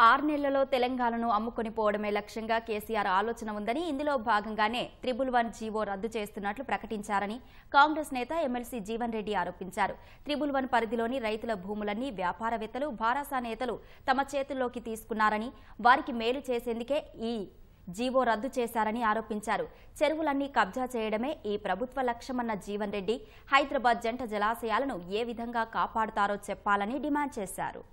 ఆరు నెలలలో తెలంగాణను అమ్ముకొని పోవడమే లక్ష్యంగా కేసీఆర్ ఆలోచన ఉందని ఇందులో భాగంగానే త్రిబుల్ వన్ జీవో రద్దు చేస్తున్నట్లు ప్రకటించారని కాంగ్రెస్ నేత ఎమ్మెల్సీ జీవన్ రెడ్డి ఆరోపించారు త్రిబుల్ వన్ పరిధిలోని రైతుల భూములన్నీ వ్యాపారవేత్తలు భారాసా నేతలు తమ చేతుల్లోకి తీసుకున్నారని వారికి మేలు చేసేందుకే ఈ జీవో రద్దు చేశారని ఆరోపించారు చెరువులన్నీ కబ్జా చేయడమే ఈ ప్రభుత్వ లక్ష్యమన్న జీవన్ రెడ్డి హైదరాబాద్ జంట జలాశయాలను ఏ విధంగా కాపాడుతారో చెప్పాలని డిమాండ్ చేశారు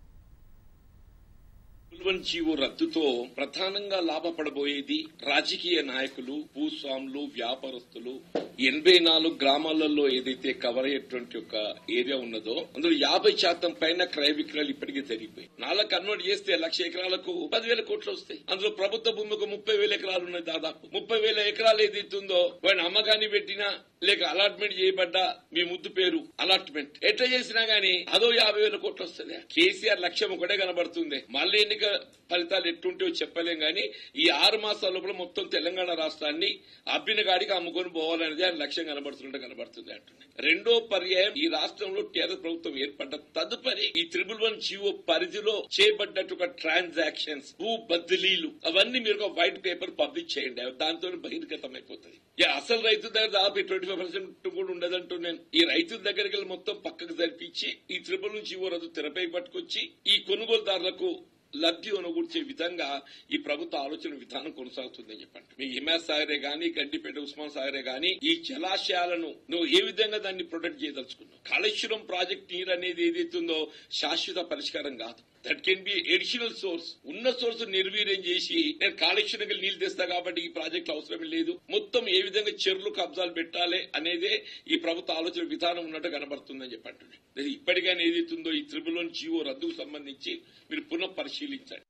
పుల్వన్ జీవో రద్దుతో ప్రధానంగా లాభపడబోయేది రాజకీయ నాయకులు భూస్వాములు వ్యాపారస్తులు ఎనభై నాలుగు గ్రామాలలో ఏదైతే కవర్ అయ్యేటువంటి ఒక ఏరియా ఉన్నదో అందులో యాభై శాతం పైన క్రయ విక్రయాలు ఇప్పటికే జరిగిపోయి నాలుగు కన్వర్ట్ చేస్తే లక్ష ఎకరాలకు పదివేల కోట్లు వస్తాయి అందులో ప్రభుత్వ భూమి ఒక ముప్పై వేల ఎకరాలు ఉన్నాయి దాదాపు ముప్పై వేల ఎకరాలు ఏదైతుందో వాడిని అమ్మకాన్ని పెట్టినా లేక అలాట్మెంట్ చేయబడ్డా మీ ముద్దు పేరు అలాట్మెంట్ ఎట్లా చేసినా గానీ అదో యాభై వేల కోట్లు వస్తుంది కేసీఆర్ లక్ష్యం ఒకటే కనబడుతుంది మళ్ళీ ఎన్నిక ఫలితాలు ఎట్టుంటాయో చెప్పలేం గానీ ఈ ఆరు మాసాల లోపల మొత్తం తెలంగాణ రాష్ట్రాన్ని అబ్బిన గాడికి అమ్ముకొని పోవాలనేది ఆయన లక్ష్యం కనబడుతుంటే కనబడుతుంది అంటున్నాయి రెండో పర్యాయం ఈ రాష్ట్రంలో టీఆర్ఎస్ ప్రభుత్వం ఏర్పడ్డ తదుపరి ఈ త్రిబుల్ వన్ జీవో పరిధిలో చేయబడ్డట్టు ఒక ట్రాన్సాక్షన్స్ భూ బదిలీలు అవన్నీ మీరు ఒక వైట్ పేపర్ పబ్లిష్ చేయండి దాంతో బహిర్గతం అయిపోతుంది ఇక అసలు రైతు దగ్గర దాదాపు ట్వంటీ ఫైవ్ పర్సెంట్ కూడా ఉండదంటూ నేను ఈ రైతుల దగ్గరికి వెళ్ళి మొత్తం పక్కకు జరిపించి ఈ త్రిబుల్ నుంచి జీవో రద్దు తెరపై పట్టుకొచ్చి ఈ కొనుగోలుదారులకు లబ్ధి ఒనగూర్చే విధంగా ఈ ప్రభుత్వ ఆలోచన విధానం కొనసాగుతుందని చెప్పండి మీ హిమాయత్ సాగరే గాని గడ్డిపేట ఉస్మాన్ సాగరే గాని ఈ జలాశయాలను నువ్వు ఏ విధంగా దాన్ని ప్రొటెక్ట్ చేయదలుచుకున్నావు కాళేశ్వరం ప్రాజెక్ట్ నీరు అనేది ఏదైతుందో శాశ్వత పరిష్కారం కాదు that can be additional source ఉన్న సోర్స్ నిర్వీర్యం చేసి నేను కాళేశ్వరం నీళ్లు తెస్తా కాబట్టి ఈ ప్రాజెక్టు అవసరం లేదు మొత్తం ఏ విధంగా చెరువులు కబ్జాలు పెట్టాలి అనేదే ఈ ప్రభుత్వ ఆలోచన విధానం ఉన్నట్టు కనబడుతుందని చెప్పండి ఇప్పటికైనా ఏదైతుందో ఈ త్రిబుల్ వన్ జీవో రద్దుకు సంబంధించి మీరు పునః పరిశీలించండి